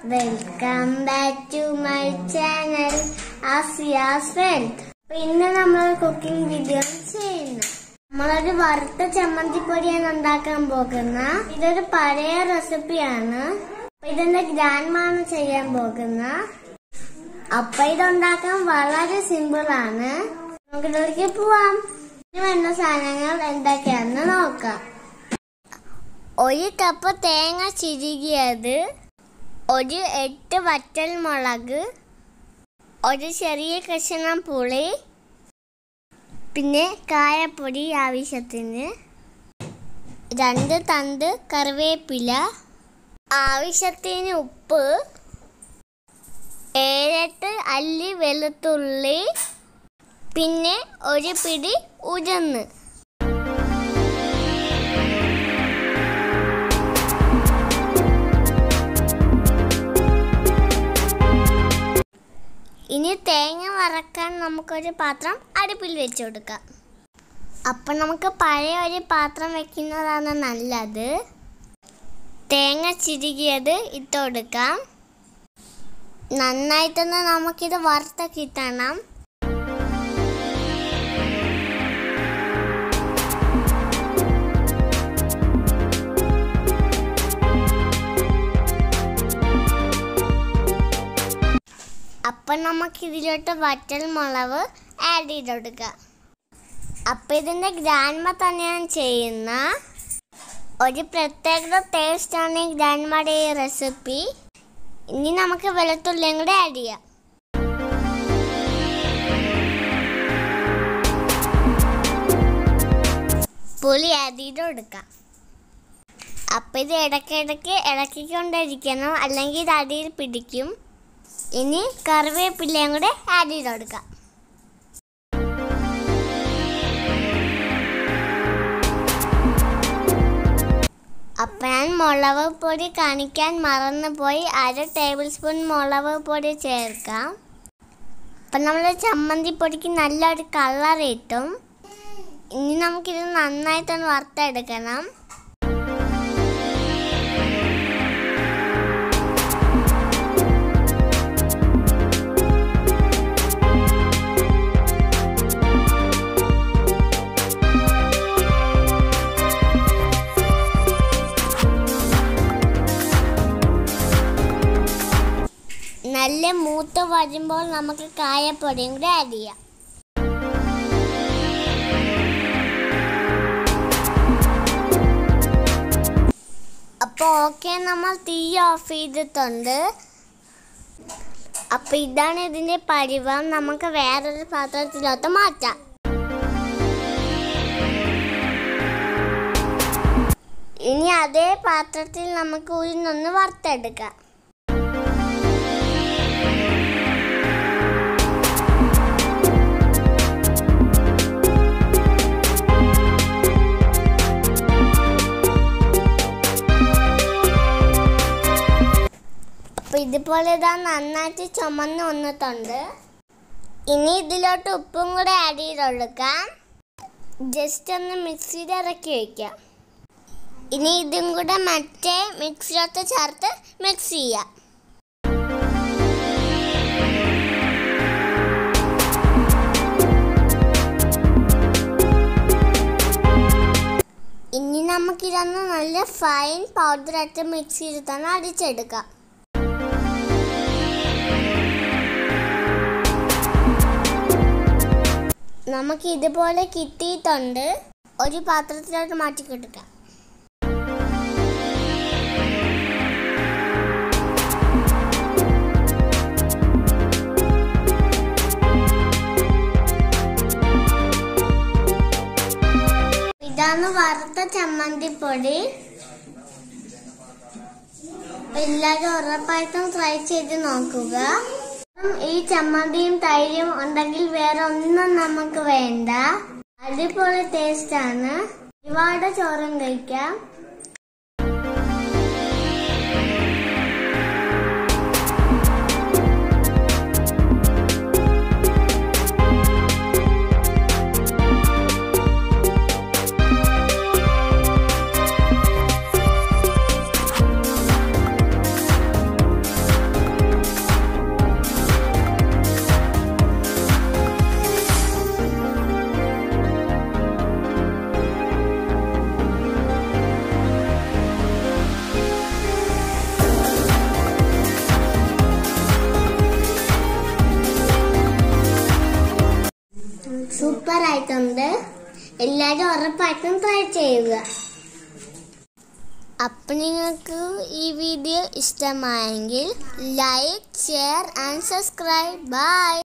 welcome back to my channel ആസിയാസ് wealth ഇന്ന് നമ്മൾ കുക്കിംഗ് വീഡിയോ ചെയ്യുന്നു നമ്മളൊരു വറുത്ത ചമ്മന്തിപ്പൊടിയാണ് ഉണ്ടാക്കാൻ പോകുന്ന ഇതൊരു പഴയ റെസിപ്പിയാണ് അപ്പൊ ഇതിന്റെ ഗ്രാൻഡ്മാണ് ചെയ്യാൻ പോകുന്ന അപ്പൊ ഇതുണ്ടാക്കാൻ വളരെ സിമ്പിൾ ആണ് നമുക്ക് ഇതിലേക്ക് പോവാം ഇനി വേണ്ട സാധനങ്ങൾ എന്തൊക്കെയാണെന്ന് നോക്കാം ഒരു കപ്പ് തേങ്ങ ചിരുകിയത് ഒരു എട്ട് വറ്റൽ മുളക് ഒരു ചെറിയ കഷ്ണം പുളി പിന്നെ കായപ്പൊടി ആവശ്യത്തിന് രണ്ട് തണ്ട് കറിവേപ്പില ആവശ്യത്തിന് ഉപ്പ് ഏഴെട്ട് അല്ലി വെളുത്തുള്ളി പിന്നെ ഒരു പിടി ഉഴുന്ന് ഇനി തേങ്ങ വറക്കാൻ നമുക്കൊരു പാത്രം അടുപ്പിൽ വെച്ച് കൊടുക്കാം അപ്പം നമുക്ക് പഴയ ഒരു പാത്രം വെക്കുന്നതാണ് നല്ലത് തേങ്ങ ചിരുകിയത് ഇട്ട് കൊടുക്കാം നന്നായിട്ടൊന്ന് നമുക്കിത് വറുത്ത കിട്ടണം അപ്പം നമുക്ക് ഇതിലോട്ട് വറ്റൽ മുളക് ആഡ് ചെയ്ത് കൊടുക്കുക അപ്പം ഇതിൻ്റെ ഗ്രാൻഡ്മ തന്നെയാണ് ചെയ്യുന്ന ഒരു പ്രത്യേക ടേസ്റ്റാണ് ഈ ഗ്രാൻഡ്മയുടെ ഈ റെസിപ്പി ഇനി നമുക്ക് വെളുത്തുള്ളിയും കൂടെ ആഡ് ചെയ്യാം പുളി ആഡ് ചെയ്ത് കൊടുക്കാം അപ്പം ഇത് ഇടയ്ക്കിടയ്ക്ക് ഇളക്കിക്കൊണ്ടിരിക്കണം അല്ലെങ്കിൽ ഇത് അടിയിൽ പിടിക്കും ഇനി കറിവേപ്പിലയും കൂടെ ആഡ് ചെയ്ത് കൊടുക്കാം അപ്പം ഞാൻ മുളക് പൊടി കാണിക്കാൻ മറന്നുപോയി അര ടേബിൾ സ്പൂൺ മുളക് പൊടി ചേർക്കാം അപ്പം നമ്മൾ ചമ്മന്തി പൊടിക്ക് നല്ലൊരു കളർ കിട്ടും ഇനി നമുക്കിത് നന്നായിട്ടൊന്ന് വറുത്തെടുക്കണം നല്ല മൂത്ത് വരുമ്പോൾ നമുക്ക് കായപ്പൊടിയും കൂടെ ആഡ് ചെയ്യാം അപ്പോൾ ഓക്കെ നമ്മൾ തീ ഓഫ് ചെയ്തിട്ടുണ്ട് അപ്പോൾ ഇതാണ് ഇതിൻ്റെ പരിവം നമുക്ക് വേറൊരു പാത്രത്തിലോട്ട് മാറ്റാം ഇനി അതേ പാത്രത്തിൽ നമുക്ക് ഉഴുന്നൊന്ന് വറുത്തെടുക്കാം അപ്പൊ ഇതുപോലെ ഇതാ നന്നായിട്ട് ചുമന്ന് വന്നിട്ടുണ്ട് ഇനി ഇതിലോട്ട് ഉപ്പും കൂടെ ആഡ് ചെയ്ത് കൊടുക്കാം ജസ്റ്റ് ഒന്ന് മിക്സിയിൽ ഇറക്കി വയ്ക്കാം ഇനി ഇതും കൂടെ മറ്റേ മിക്സിയിലോട്ട് ചേർത്ത് മിക്സ് ചെയ്യാം ഇനി നമുക്കിതൊന്ന് നല്ല ഫൈൻ പൗഡറായിട്ട് മിക്സ് ചെയ്ത് തന്നെ അടിച്ചെടുക്കാം നമുക്ക് ഇതുപോലെ കിട്ടിയിട്ടുണ്ട് ഒരു പാത്രത്തിലോട്ട് മാറ്റി കൊടുക്കാം ഇതാണ് വറുത്ത ചമ്മന്തിപ്പൊടി എല്ലാവരും ഉറപ്പായിട്ടും ട്രൈ ചെയ്ത് നോക്കുക ഈ ചമ്മന്തിയും തൈരും ഉണ്ടെങ്കിൽ വേറെ ഒന്നും നമുക്ക് വേണ്ട അടിപൊളി ടേസ്റ്റ് ആണ് ഒരുപാട് ചോറും കഴിക്കാം സൂപ്പർ ആയിട്ടുണ്ട് എല്ലാവരും ഉറപ്പായിട്ടും ട്രൈ ചെയ്യുക അപ്പം നിങ്ങൾക്ക് ഈ വീഡിയോ ഇഷ്ടമായെങ്കിൽ like share and subscribe by